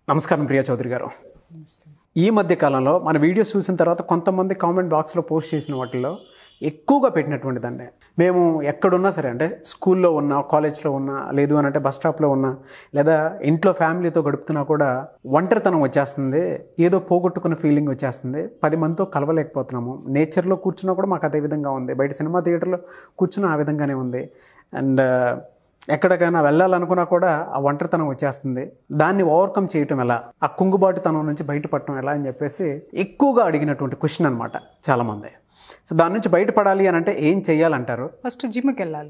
నమస్కారం ప్రియా చౌదరి గారు ఈ మధ్య కాలంలో మన వీడియోస్ చూసిన తర్వాత కొంతమంది కామెంట్ బాక్స్లో పోస్ట్ చేసిన వాటిల్లో ఎక్కువగా పెట్టినటువంటిదండి మేము ఎక్కడున్నా సరే అంటే స్కూల్లో ఉన్నా కాలేజ్లో ఉన్నా లేదు అని అంటే బస్ స్టాప్లో ఉన్నా లేదా ఇంట్లో ఫ్యామిలీతో గడుపుతున్నా కూడా ఒంటరితనం వచ్చేస్తుంది ఏదో పోగొట్టుకున్న ఫీలింగ్ వచ్చేస్తుంది పది మందితో కలవలేకపోతున్నాము నేచర్లో కూర్చున్నా కూడా మాకు అదే విధంగా ఉంది బయట సినిమా థియేటర్లో కూర్చున్నా ఆ విధంగానే ఉంది అండ్ ఎక్కడికైనా వెళ్ళాలనుకున్నా కూడా ఆ ఒంటరితనం వచ్చేస్తుంది దాన్ని ఓవర్కమ్ చేయటం ఎలా ఆ కుంగుబాటుతనం నుంచి బయటపడటం ఎలా అని చెప్పేసి ఎక్కువగా అడిగినటువంటి క్వశ్చన్ అనమాట చాలామంది సో దాని నుంచి బయటపడాలి అని అంటే ఏం చెయ్యాలంటారు ఫస్ట్ జిమ్కి వెళ్ళాలి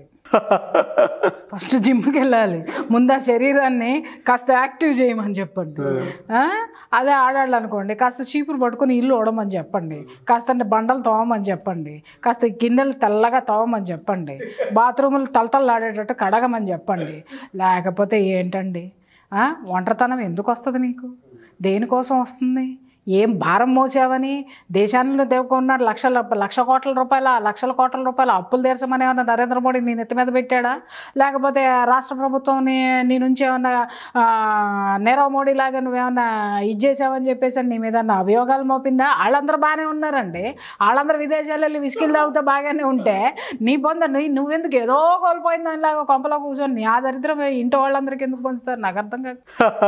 ఫస్ట్ జిమ్కి వెళ్ళాలి ముందు ఆ శరీరాన్ని కాస్త యాక్టివ్ చేయమని చెప్పండి ఆ? అదే ఆడాళ్ళు అనుకోండి కాస్త చీపురు పట్టుకొని ఇల్లు ఓడమని చెప్పండి కాస్త బండలు తోమని చెప్పండి కాస్త గిన్నెలు తెల్లగా తోమని చెప్పండి బాత్రూములు తలతల్లాడేటట్టు కడగమని చెప్పండి లేకపోతే ఏంటండి ఆ? ఒంటరితనం ఎందుకు వస్తుంది నీకు దేనికోసం వస్తుంది ఏం భారం మోసావని దేశాల్లో దేవుకున్న లక్షల లక్ష కోట్ల రూపాయల లక్షల కోట్ల రూపాయల అప్పులు తీర్చమని ఏమన్నా నరేంద్ర మోడీ నీ నెత్తి మీద పెట్టాడా లేకపోతే రాష్ట్ర ప్రభుత్వం నీ నీ నుంచి ఏమన్నా ఆ, నీరవ్ మోడీ లాగా నువ్వేమన్నా ఇది చేసావని చెప్పేసి నీ మీద ఏమన్నా అభియోగాలు మోపిందా వాళ్ళందరూ బాగానే ఉన్నారండి వాళ్ళందరూ విదేశాలు వెళ్ళి విసికిలు తాగుతూ బాగానే ఉంటే నీ పొంద నువ్వు నువ్వెందుకు ఏదో కోల్పోయిన దానిలాగా కొంపలో కూర్చొని నీ ఆ దరిద్రం ఇంటి వాళ్ళందరికీ ఎందుకు పంచుతారు నాకు అర్థం కాదు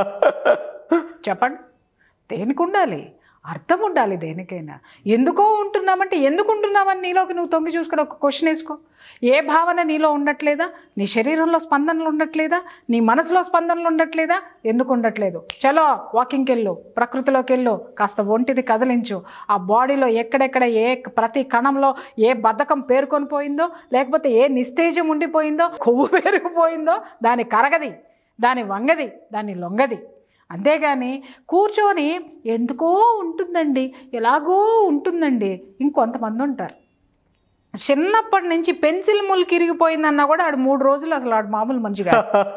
చెప్పండి దేనికి ఉండాలి అర్థం ఉండాలి దేనికైనా ఎందుకో ఉంటున్నామంటే ఎందుకు ఉంటున్నామని నీలోకి నువ్వు తొంగి చూసుకొని ఒక క్వశ్చన్ వేసుకో ఏ భావన నీలో ఉండట్లేదా నీ శరీరంలో స్పందనలు ఉండట్లేదా నీ మనసులో స్పందనలు ఉండట్లేదా ఎందుకు ఉండట్లేదు చలో వాకింగ్కి వెళ్ళు ప్రకృతిలోకి వెళ్ళు కాస్త ఒంటిని కదిలించు ఆ బాడీలో ఎక్కడెక్కడ ఏ ప్రతి కణంలో ఏ బద్ధకం పేరుకొని పోయిందో లేకపోతే ఏ నిస్తేజం ఉండిపోయిందో కొవ్వు పేరుకుపోయిందో దాని కరగది దాని వంగది దాని లొంగది అంతేగాని కూర్చొని ఎందుకో ఉంటుందండి ఎలాగో ఉంటుందండి ఇంకొంతమంది ఉంటారు చిన్నప్పటి నుంచి పెన్సిల్ ములికి ఇరిగిపోయిందన్నా కూడా ఆడు మూడు రోజులు అసలు ఆడు మామూలు మనిషిగా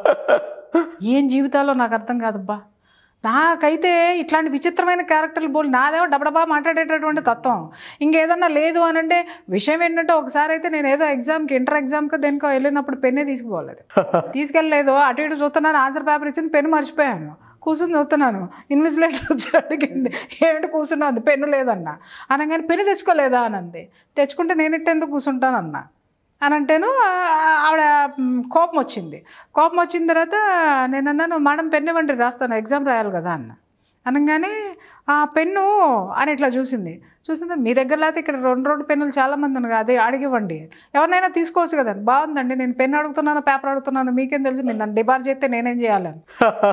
ఏం జీవితాల్లో నాకు అర్థం కాదబ్బా నాకైతే ఇట్లాంటి విచిత్రమైన క్యారెక్టర్లు బోల్ నాదేమో డబడబా మాట్లాడేటటువంటి తత్వం ఇంకేదన్నా లేదు అని అంటే విషయం ఏంటంటే ఒకసారి అయితే నేను ఏదో ఎగ్జామ్కి ఇంటర్ ఎగ్జామ్కి దేనికో వెళ్ళినప్పుడు పెన్నే తీసుకుపోలేదు తీసుకెళ్ళలేదు అటు ఇటు చూస్తున్నాను ఆన్సర్ పేపర్ ఇచ్చింది పెన్ను మర్చిపోయాను కూర్చొని చూస్తున్నాను ఇన్విజిలేటర్ వచ్చి అడిగింది ఏమిటి కూర్చున్నాను పెన్ను లేదన్నా అనగానే పెన్ను తెచ్చుకోలేదా అని అంది తెచ్చుకుంటే నేను ఇట్టెందుకు కూర్చుంటానన్నా అని అంటేను ఆ- ఆవిడ మ్, కోపం వచ్చింది కోపం వచ్చిన తర్వాత నేను అన్నాను మేడం పెన్ను ఇవ్వండి రాస్తాను ఎగ్జామ్ రాయాలి కదా అన్న అనగానే ఆ పెన్ను అని ఇట్లా చూసింది చూసింది మీ దగ్గర లేకపోతే ఇక్కడ రెండు రెండు పెన్నులు చాలామంది ఉన్నారు అదే అడిగివ్వండి ఎవరినైనా తీసుకోవచ్చు కదా బాగుందండి నేను పెన్ను అడుగుతున్నాను పేపర్ అడుగుతున్నాను మీకేం తెలుసు మీరు నన్ను డిబార్ చేస్తే నేనేం చేయాలని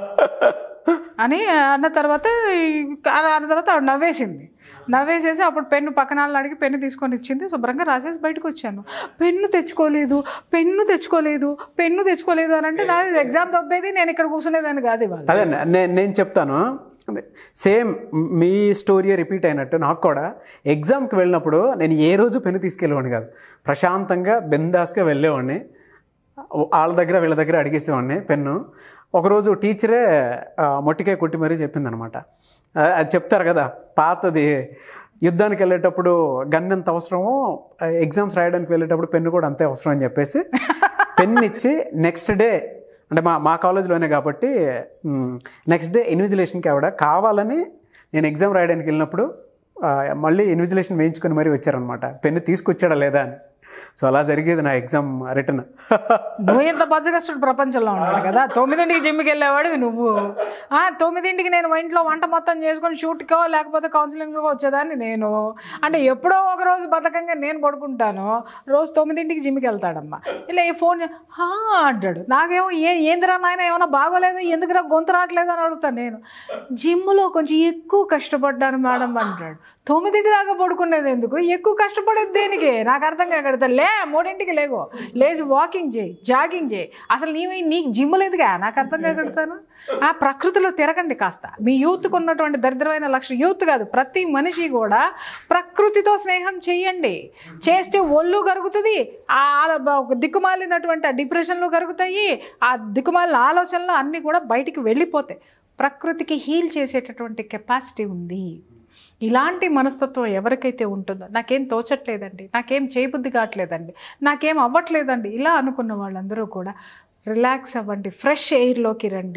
అని అన్న తర్వాత ఈ- అన్న తర్వాత ఆవిడ నవ్వేసింది నవ్వేసేసి అప్పుడు పెన్ను పక్కన వాళ్ళని అడిగి పెన్ను తీసుకొని ఇచ్చింది శుభ్రంగా రాసేసి బయటకు వచ్చాను పెన్ను తెచ్చుకోలేదు పెన్ను తెచ్చుకోలేదు పెన్ను తెచ్చుకోలేదు అని అంటే నా ఎగ్జామ్ తప్పేది నేను ఇక్కడ కూర్చునేదాన్ని కాదు ఇవాళ అదే నేను నేను చెప్తాను సేమ్ మీ స్టోరీ రిపీట్ అయినట్టు నాకు కూడా ఎగ్జామ్కి వెళ్ళినప్పుడు నేను ఏ రోజు పెన్ను తీసుకెళ్ళేవాడిని కాదు ప్రశాంతంగా బిందాస్గా వెళ్ళేవాడిని వాళ్ళ దగ్గర వీళ్ళ దగ్గర అడిగేసేవాడిని పెన్ను ఒకరోజు టీచరే ఆ, మొట్టికాయ కొట్టి మరీ చెప్పిందనమాట అది చెప్తారు కదా పాతది యుద్ధానికి వెళ్ళేటప్పుడు గన్ ఎంత అవసరమో ఎగ్జామ్స్ రాయడానికి వెళ్ళేటప్పుడు పెన్ను కూడా అంతే అవసరం అని చెప్పేసి పెన్ ఇచ్చి నెక్స్ట్ డే అంటే మా మా కాలేజ్లోనే కాబట్టి నెక్స్ట్ డే ఇన్విజిలేషన్కి ఆవిడ కావాలని నేను ఎగ్జామ్ రాయడానికి వెళ్ళినప్పుడు ఆ, మళ్ళీ ఇన్విజిలేషన్ వేయించుకొని మరీ వచ్చారనమాట పెన్ను తీసుకొచ్చాడా లేదా అని సో అలా జరిగేది నా ఎగ్జామ్ రిటర్న్ నువ్వు ఎంత బద్దగస్తుడు ప్రపంచంలో ఉన్నాడు కదా తొమ్మిదింటికి జిమ్కి వెళ్ళేవాడివి నువ్వు ఆ, తొమ్మిదింటికి నేను మా ఇంట్లో వంట మొత్తం చేసుకొని షూట్కో లేకపోతే కౌన్సిలింగ్కో వచ్చేదాన్ని నేను అంటే ఎప్పుడో ఒక రోజు బద్ధకంగా నేను పడుకుంటాను రోజు తొమ్మిదింటికి జిమ్కి వెళ్తాడమ్మా ఇలా ఈ ఫోన్ హా అంటాడు నాకేమో ఏ ఏందిరా నాయన ఏమైనా బాగోలేదు ఎందుకురా గొంతు రావట్లేదు అని అడుగుతాను నేను జిమ్లో కొంచెం ఎక్కువ కష్టపడ్డాను మేడం అంటాడు తొమ్మిదింటి దాకా పడుకునేది ఎందుకు ఎక్కువ కష్టపడేది దేనికి నాకు అర్థం కాకడతా లే మూడింటికి లేగో లేచి వాకింగ్ చేయి జాగింగ్ చేయి అసలు నీవి నీకు జిమ్ లేదుగా నాకు అర్థం కాకడతాను ఆ ప్రకృతిలో తిరగండి కాస్త మీ యూత్కు ఉన్నటువంటి దరిద్రమైన లక్షణం యూత్ కాదు ప్రతి మనిషి కూడా ప్రకృతితో స్నేహం చేయండి చేస్తే ఒళ్ళు కరుగుతుంది ఆ దిక్కుమాలినటువంటి ఆ డిప్రెషన్లు కరుగుతాయి ఆ దిక్కుమాలిన ఆలోచనలు అన్నీ కూడా బయటికి వెళ్ళిపోతాయి ప్రకృతికి హీల్ చేసేటటువంటి కెపాసిటీ ఉంది ఇలాంటి మనస్తత్వం ఎవరికైతే ఉంటుందో నాకేం తోచట్లేదండి నాకేం చేయబుద్ధి కావట్లేదండి నాకేం అవ్వట్లేదండి ఇలా అనుకున్న వాళ్ళందరూ కూడా రిలాక్స్ అవ్వండి ఫ్రెష్ ఎయిర్లోకి రండి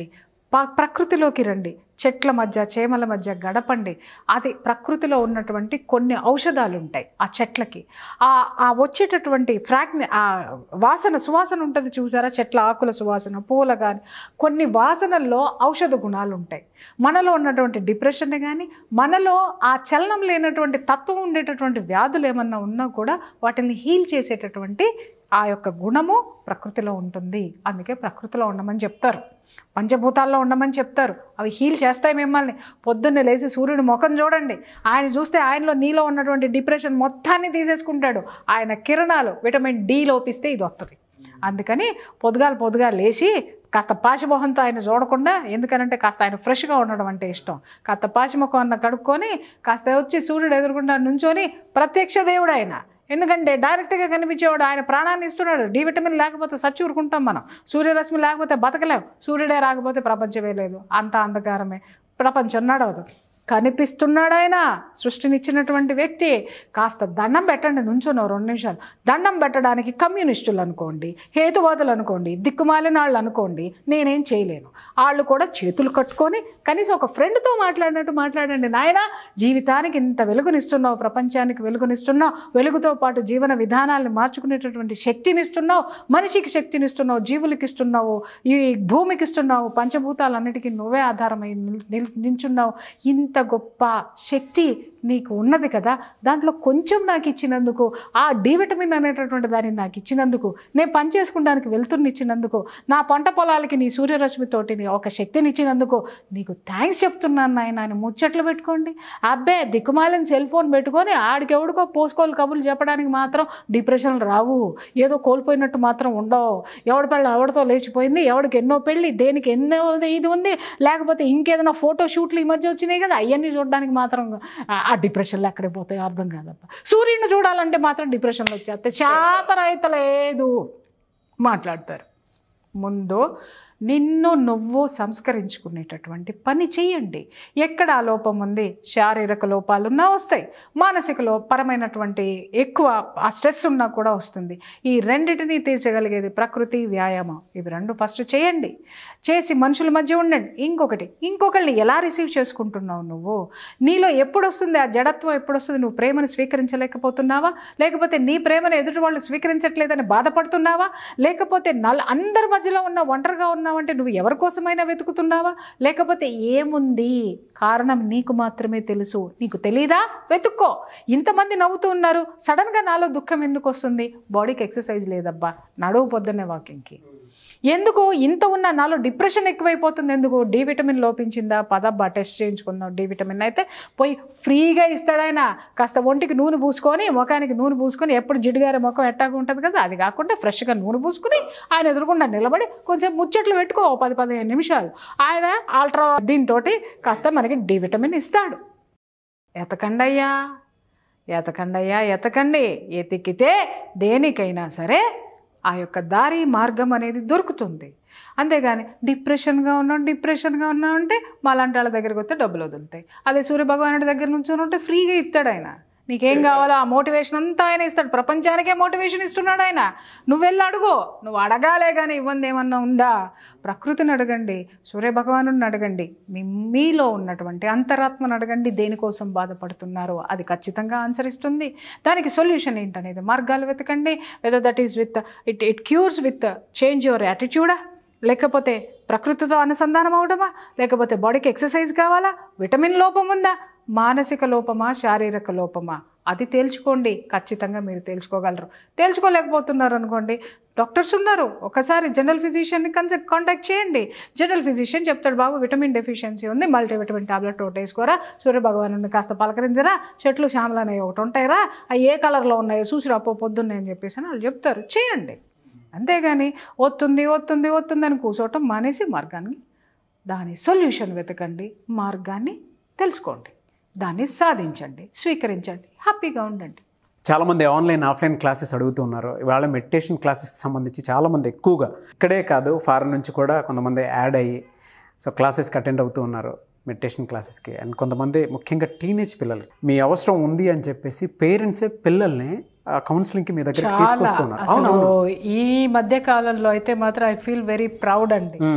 ప- ప్రకృతిలోకి రండి చెట్ల మధ్య చేమల మధ్య గడపండి అది ప్రకృతిలో ఉన్నటువంటి కొన్ని ఔషధాలు ఉంటాయి ఆ చెట్లకి ఆ ఆ వచ్చేటటువంటి ఫ్రాగ్ని ఆ వాసన సువాసన ఉంటుంది చూసారా చెట్ల ఆకుల సువాసన పూల కానీ కొన్ని వాసనల్లో ఔషధ గుణాలు ఉంటాయి మనలో ఉన్నటువంటి డిప్రెషన్ కానీ మనలో ఆ చలనం లేనటువంటి తత్వం ఉండేటటువంటి వ్యాధులు ఏమన్నా ఉన్నా కూడా వాటిని హీల్ చేసేటటువంటి ఆ యొక్క గుణము ప్రకృతిలో ఉంటుంది అందుకే ప్రకృతిలో ఉండమని చెప్తారు పంచభూతాల్లో ఉండమని చెప్తారు అవి హీల్ చేస్తాయి మిమ్మల్ని పొద్దున్నే లేచి సూర్యుడి ముఖం చూడండి ఆయన చూస్తే ఆయనలో నీలో ఉన్నటువంటి డిప్రెషన్ మొత్తాన్ని తీసేసుకుంటాడు ఆయన కిరణాలు విటమిన్ డి లోపిస్తే ఇది వస్తుంది అందుకని పొద్దుగాలు పొద్దుగా లేచి కాస్త పాచిమొహంతో ఆయన చూడకుండా ఎందుకనంటే కాస్త ఆయన ఫ్రెష్గా ఉండడం అంటే ఇష్టం కాస్త పాచిముఖం అన్న కడుక్కొని కాస్త వచ్చి సూర్యుడు ఎదురుకుండా నుంచొని ప్రత్యక్ష దేవుడు ఆయన ఎందుకంటే డైరెక్ట్గా కనిపించేవాడు ఆయన ప్రాణాన్ని ఇస్తున్నాడు డి విటమిన్ లేకపోతే సచ్చి ఊరుకుంటాం మనం సూర్యరశ్మి లేకపోతే బతకలేం సూర్యుడే రాకపోతే ప్రపంచమే లేదు అంత అంధకారమే ప్రపంచం నడవదు కనిపిస్తున్నాడు ఆయన సృష్టినిచ్చినటువంటి వ్యక్తి కాస్త దండం పెట్టండి నుంచున్నావు రెండు నిమిషాలు దండం పెట్టడానికి కమ్యూనిస్టులు అనుకోండి హేతువాదులు అనుకోండి దిక్కుమాలిన వాళ్ళు అనుకోండి నేనేం చేయలేను వాళ్ళు కూడా చేతులు కట్టుకొని కనీసం ఒక ఫ్రెండ్తో మాట్లాడినట్టు మాట్లాడండి నాయన జీవితానికి ఇంత వెలుగునిస్తున్నావు ప్రపంచానికి వెలుగునిస్తున్నావు వెలుగుతో పాటు జీవన విధానాలను మార్చుకునేటటువంటి శక్తినిస్తున్నావు మనిషికి శక్తినిస్తున్నావు జీవులకి ఇస్తున్నావు ఈ భూమికి ఇస్తున్నావు పంచభూతాలన్నిటికీ నువ్వే ఆధారమై నిల్- నిల్- నిల్చున్నావు ఇంత గొప్ప శక్తి నీకు ఉన్నది కదా దాంట్లో కొంచెం నాకు ఇచ్చినందుకు ఆ డి విటమిన్ అనేటటువంటి దాన్ని నాకు ఇచ్చినందుకు నేను పని చేసుకోవడానికి వెళ్తున్న ఇచ్చినందుకు నా పంట పొలాలకి నీ సూర్యరశ్మితోటి నీ ఒక శక్తిని ఇచ్చినందుకు నీకు థ్యాంక్స్ చెప్తున్నాను నాయన అని ముచ్చట్లు పెట్టుకోండి అబ్బే దిక్కుమాలిన సెల్ ఫోన్ పెట్టుకొని ఆడికి ఎవడికో పోసుకోలు కబుర్లు చెప్పడానికి మాత్రం డిప్రెషన్లు రావు ఏదో కోల్పోయినట్టు మాత్రం ఉండవు ఎవడి పెళ్ళి ఎవడితో లేచిపోయింది ఎవడికి ఎన్నో పెళ్ళి దేనికి ఎన్నో ఇది ఉంది లేకపోతే ఇంకేదైనా ఫోటో షూట్లు ఈ మధ్య వచ్చినాయి కదా అవన్నీ చూడడానికి మాత్రం ఆ- ఆ డిప్రెషన్లో ఎక్కడికి పోతాయో అర్థం కాదప్ప సూర్యుడిని చూడాలంటే మాత్రం డిప్రెషన్లో వచ్చేస్తే చేతనైతలేదు మాట్లాడతారు ముందు నిన్ను నువ్వు సంస్కరించుకునేటటువంటి పని చేయండి ఎక్కడ ఆ లోపం ఉంది శారీరక లోపాలు ఉన్నా వస్తాయి మానసిక లో పరమైనటువంటి ఎక్కువ ఆ స్ట్రెస్ ఉన్నా కూడా వస్తుంది ఈ రెండిటిని తీర్చగలిగేది ప్రకృతి వ్యాయామం ఇవి రెండు ఫస్ట్ చేయండి చేసి మనుషుల మధ్య ఉండండి ఇంకొకటి ఇంకొకరిని ఎలా రిసీవ్ చేసుకుంటున్నావు నువ్వు నీలో ఎప్పుడు వస్తుంది ఆ జడత్వం ఎప్పుడు వస్తుంది నువ్వు ప్రేమను స్వీకరించలేకపోతున్నావా లేకపోతే నీ ప్రేమను ఎదుటి వాళ్ళు స్వీకరించట్లేదని బాధపడుతున్నావా లేకపోతే నల్ అందరి మధ్యలో ఉన్న ఒంటరిగా ఉన్నావంటే నువ్వు ఎవరి కోసమైనా వెతుకుతున్నావా లేకపోతే ఏముంది కారణం నీకు మాత్రమే తెలుసు నీకు తెలీదా వెతుక్కో ఇంతమంది నవ్వుతూ ఉన్నారు సడన్గా నాలో దుఃఖం ఎందుకు వస్తుంది బాడీకి ఎక్సర్సైజ్ లేదబ్బా నడువు పొద్దున్నే వాకింగ్కి ఎందుకు ఇంత ఉన్న నాలో డిప్రెషన్ ఎక్కువైపోతుంది ఎందుకు డి విటమిన్ లోపించిందా పదబ్బా టెస్ట్ చేయించుకుందాం డి విటమిన్ అయితే పోయి ఫ్రీగా ఇస్తాడాయన కాస్త ఒంటికి నూనె పూసుకొని ముఖానికి నూనె పూసుకొని ఎప్పుడు జిడ్డుగారే ముఖం ఎట్టాగా ఉంటుంది కదా అది కాకుండా ఫ్రెష్గా నూనె పూసుకుని ఆయన ఎదురుకుండా నిలబడి కొంచెం ముచ్చట్లు పెట్టుకో ఓ పది పదిహేను నిమిషాలు ఆయన ఆల్ట్రా దీంతో కాస్త మనకి డి విటమిన్ ఇస్తాడు ఎతకండి అయ్యా ఎతకండి అయ్యా ఎతకండి ఎతికితే దేనికైనా సరే ఆ యొక్క దారి మార్గం అనేది దొరుకుతుంది అంతేగాని డిప్రెషన్గా ఉన్నాం డిప్రెషన్గా ఉన్నాం అంటే మాలాంటి వాళ్ళ దగ్గరికి వస్తే డబ్బులు వదులుతాయి అదే సూర్యభగవానుడి దగ్గర నుంచి ఉంటే ఫ్రీగా ఇస్తాడు ఆయన నీకేం కావాలో ఆ మోటివేషన్ అంతా ఆయన ఇస్తాడు ప్రపంచానికే మోటివేషన్ ఇస్తున్నాడు ఆయన నువ్వు వెళ్ళి అడుగు నువ్వు అడగాలే కానీ ఇవ్వంది ఏమన్నా ఉందా ప్రకృతిని అడగండి సూర్యభగవాను అడగండి మీ మీలో ఉన్నటువంటి అంతరాత్మను అడగండి దేనికోసం బాధపడుతున్నారో అది ఖచ్చితంగా ఆన్సర్ ఇస్తుంది దానికి సొల్యూషన్ ఏంటనేది మార్గాలు వెతకండి whether that is with it it cures with change your యాటిట్యూడా లేకపోతే ప్రకృతితో అనుసంధానం అవడమా లేకపోతే బాడీకి ఎక్సర్సైజ్ కావాలా విటమిన్ లోపం ఉందా మానసిక లోపమా శారీరక లోపమా అది తేల్చుకోండి ఖచ్చితంగా మీరు తేల్చుకోగలరు తేల్చుకోలేకపోతున్నారు అనుకోండి డాక్టర్స్ ఉన్నారు ఒకసారి జనరల్ ఫిజిషియన్ని కన్సల్ట్ కాంటాక్ట్ చేయండి జనరల్ ఫిజిషియన్ చెప్తాడు బాబు విటమిన్ డెఫిషియన్సీ ఉంది మల్టీవిటమిన్ టాబ్లెట్ ఒకటి వేసుకోరా సూర్యభగవాను కాస్త పలకరించరా చెట్లు శ్యామలు అనేవి ఒకటి ఉంటాయిరా అవి ఏ కలర్లో ఉన్నాయో చూసి రాపో పొద్దున్నే అని చెప్పేసి అని వాళ్ళు చెప్తారు చేయండి అంతేగాని ఒత్తుంది ఒత్తుంది ఒత్తుంది అని కూర్చోవటం మానేసి మార్గాన్ని దాని సొల్యూషన్ వెతకండి మార్గాన్ని తెలుసుకోండి దాన్ని సాధించండి స్వీకరించండి హ్యాపీగా ఉండండి చాలామంది ఆన్లైన్ ఆఫ్లైన్ క్లాసెస్ అడుగుతూ ఉన్నారు ఇవాళ మెడిటేషన్ క్లాసెస్కి సంబంధించి చాలామంది ఎక్కువగా ఇక్కడే కాదు ఫారెన్ నుంచి కూడా కొంతమంది యాడ్ అయ్యి సో క్లాసెస్కి అటెండ్ అవుతూ ఉన్నారు మెడిటేషన్ క్లాసెస్కి అండ్ కొంతమంది ముఖ్యంగా టీనేజ్ పిల్లలు మీ అవసరం ఉంది అని చెప్పేసి పేరెంట్సే పిల్లల్ని కౌన్సిలింగ్కి మీ దగ్గరికి చాలా తీసుకొస్తూ ఉన్నారు అసలు అవునవును ఈ మధ్య కాలంలో అయితే మాత్రం ఐ ఫీల్ వెరీ ప్రౌడ్ అండి మ్మ్.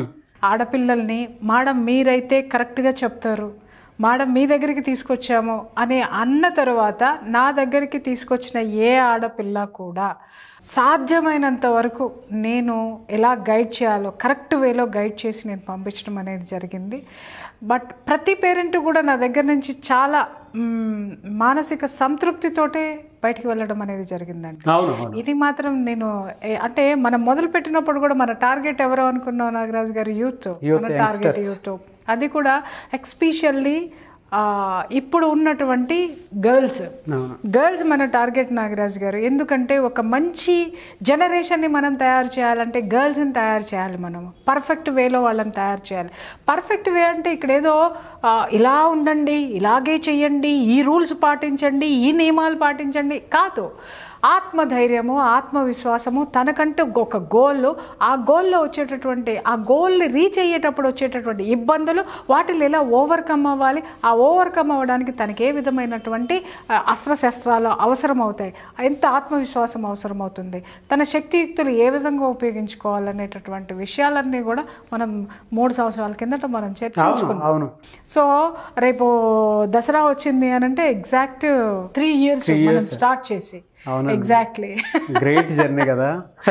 ఆడపిల్లల్ని మేడం మీరైతే కరెక్ట్గా చెప్తారు మేడం మీ దగ్గరికి తీసుకొచ్చాము అని అన్న తర్వాత నా దగ్గరికి తీసుకొచ్చిన ఏ ఆడపిల్ల కూడా సాధ్యమైనంత వరకు నేను ఎలా గైడ్ చేయాలో కరెక్ట్ వేలో గైడ్ చేసి నేను పంపించడం అనేది జరిగింది బట్ ప్రతి పేరెంట్ కూడా నా దగ్గర నుంచి చాలా మ్, మానసిక సంతృప్తితోటే బయటికి వెళ్ళడం అనేది జరిగిందండి అవును అవును ఇది మాత్రం నేను ఏ- అంటే మనం మొదలు పెట్టినప్పుడు కూడా మన టార్గెట్ ఎవరు అనుకున్నాం నాగరాజు గారు యూత్ Youth, మన టార్గెట్ యూత్ అది కూడా ఎక్స్పెషల్లీ ఇప్పుడు ఉన్నటువంటి గర్ల్స్ అవును గర్ల్స్ మన టార్గెట్ నాగరాజ్ గారు ఎందుకంటే ఒక మంచి జనరేషన్ని మనం తయారు చేయాలంటే గర్ల్స్ని తయారు చేయాలి మనం పర్ఫెక్ట్ వేలో వాళ్ళని తయారు చేయాలి పర్ఫెక్ట్ వే అంటే ఇక్కడ ఏదో ఆ, ఇలా ఉండండి ఇలాగే చెయ్యండి ఈ రూల్స్ పాటించండి ఈ నియమాలు పాటించండి కాదు ఆత్మధైర్యము ఆత్మవిశ్వాసము తనకంటూ ఒక గోల్ ఆ గోల్లో వచ్చేటటువంటి ఆ గోల్ని రీచ్ అయ్యేటప్పుడు వచ్చేటటువంటి ఇబ్బందులు వాటిని ఎలా ఓవర్కమ్ అవ్వాలి ఆ ఓవర్కమ్ అవ్వడానికి తనకి ఏ విధమైనటువంటి ఆ, అస్త్రశస్త్రాలు అవసరం అవుతాయి ఎంత ఆత్మవిశ్వాసం అవసరం అవుతుంది తన శక్తియుక్తులు ఏ విధంగా ఉపయోగించుకోవాలనేటటువంటి విషయాలన్నీ కూడా మనం మూడు సంవత్సరాల కిందట మనం చర్చించుకున్నాం అవును అవును సో రేపు దసరా వచ్చింది అని అంటే ఎగ్జాక్ట్ త్రీ ఇయర్స్ మనం స్టార్ట్ చేసి అవునండి. ఎగ్జాక్ట్లీ గ్రేట్ జర్నీ కదా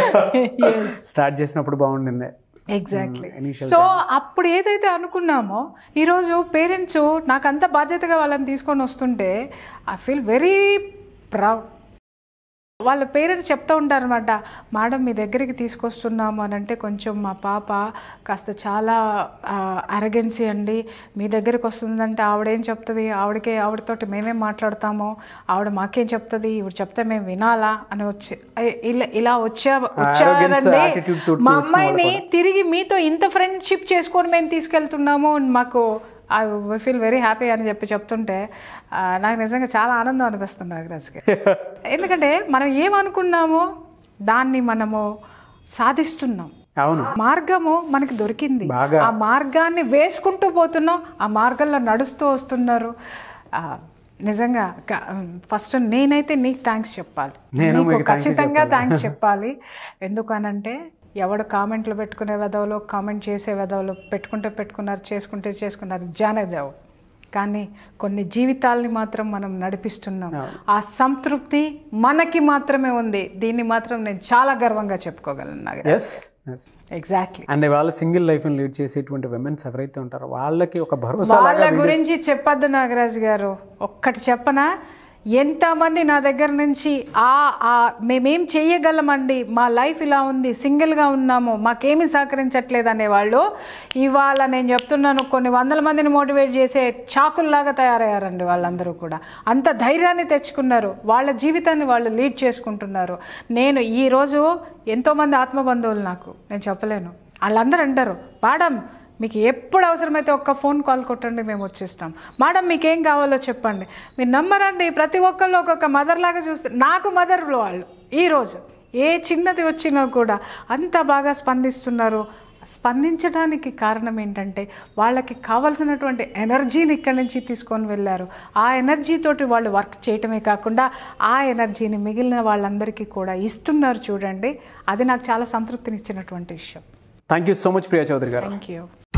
స్టార్ట్ చేసినప్పుడు బాగుండింది ఎగ్జాక్ట్లీ initial సో అప్పుడు ఏదైతే అనుకున్నామో ఈరోజు పేరెంట్స్ నాకు అంత బాధ్యతగా వాళ్ళని తీసుకొని వస్తుంటే ఐ ఫీల్ వెరీ ప్రౌడ్ వాళ్ళ పేరెంట్స్ చెప్తూ ఉంటారనమాట మేడం మీ దగ్గరికి తీసుకొస్తున్నాము అని అంటే కొంచెం మా పాప కాస్త చాలా అరగెన్సీ అండి మీ దగ్గరికి వస్తుందంటే ఆవిడేం చెప్తుంది ఆవిడకే ఆవిడతోటి మేమేం మాట్లాడతాము ఆవిడ మాకేం చెప్తుంది ఇవి చెప్తే మేము వినాలా అని వచ్చి ఏ- ఇలా ఇలా వచ్చా వచ్చారండి attitude తోటి మా అమ్మాయిని తిరిగి మీతో ఇంత ఫ్రెండ్షిప్ చేసుకొని మేము తీసుకెళ్తున్నాము మాకు ఐ ఫీల్ వెరీ హ్యాపీ అని చెప్పి చెప్తుంటే ఆ, నాకు నిజంగా చాలా ఆనందం అనిపిస్తుంది నాగరాజ్కి ఎందుకంటే మనం ఏమనుకున్నామో దాన్ని మనము సాధిస్తున్నాం అవును మార్గము మనకి దొరికింది బాగా. ఆ మార్గాన్ని వేసుకుంటూ పోతున్నాం ఆ మార్గంలో నడుస్తూ వస్తున్నారు ఆ, నిజంగా ఫస్ట్ నేనైతే నీకు థ్యాంక్స్ చెప్పాలి నేను నీకు మీకు thank you ఖచ్చితంగా థ్యాంక్స్ చెప్పాలి ఎందుకనంటే ఎవడు కామెంట్లు పెట్టుకునే వెదవులు కామెంట్ చేసే వెదవులు పెట్టుకుంటే పెట్టుకున్నారు చేసుకుంటే చేసుకున్నారు జానేదేవ్ కానీ కొన్ని జీవితాల్ని మాత్రం మనం నడిపిస్తున్నాం ఆ సంతృప్తి మనకి మాత్రమే ఉంది దీన్ని మాత్రం నేను చాలా గర్వంగా చెప్పుకోగలను నాకు ఎస్ ఎస్ ఎగ్జాక్ట్లీ అండ్ వాళ్ళ సింగిల్ లైఫ్ లీడ్ చేసేటువంటి విమెన్స్ ఎవరైతే ఉంటారో వాళ్ళకి ఒక భరోసా వాళ్ళ గురించి చెప్పొద్దు నాగరాజ్ గారు ఒక్కటి చెప్పనా ఎంతమంది నా దగ్గర నుంచి ఆ ఆ మేమేం చెయ్యగలమండి మా లైఫ్ ఇలా ఉంది సింగిల్గా ఉన్నాము మాకేమీ సహకరించట్లేదు అనేవాళ్ళు ఇవాళ నేను చెప్తున్నాను కొన్ని వందల మందిని మోటివేట్ చేసే చాకుల్లాగా తయారయ్యారండి వాళ్ళందరూ కూడా అంత ధైర్యాన్ని తెచ్చుకున్నారు వాళ్ళ జీవితాన్ని వాళ్ళు లీడ్ చేసుకుంటున్నారు నేను ఈరోజు ఎంతోమంది ఆత్మబంధువులు నాకు నేను చెప్పలేను వాళ్ళందరూ అంటారు మేడం మీకు ఎప్పుడు అవసరమైతే ఒక్క ఫోన్ కాల్ కొట్టండి మేము వచ్చేస్తాం మేడం మీకు ఏం కావాలో చెప్పండి మీరు నమ్మరండి ప్రతి ఒక్కళ్ళు ఒక్కొక్క మదర్ లాగా చూస్తే నాకు మదర్ వాళ్ళు ఈరోజు ఏ చిన్నది వచ్చినా కూడా అంత బాగా స్పందిస్తున్నారు స్పందించడానికి కారణం ఏంటంటే వాళ్ళకి కావలసినటువంటి ఎనర్జీని ఇక్కడి నుంచి తీసుకొని వెళ్ళారు ఆ ఎనర్జీతోటి వాళ్ళు వర్క్ చేయటమే కాకుండా ఆ ఎనర్జీని మిగిలిన వాళ్ళందరికీ కూడా ఇస్తున్నారు చూడండి అది నాకు చాలా సంతృప్తినిచ్చినటువంటి విషయం thank you so much Priya Chowdary garu thank you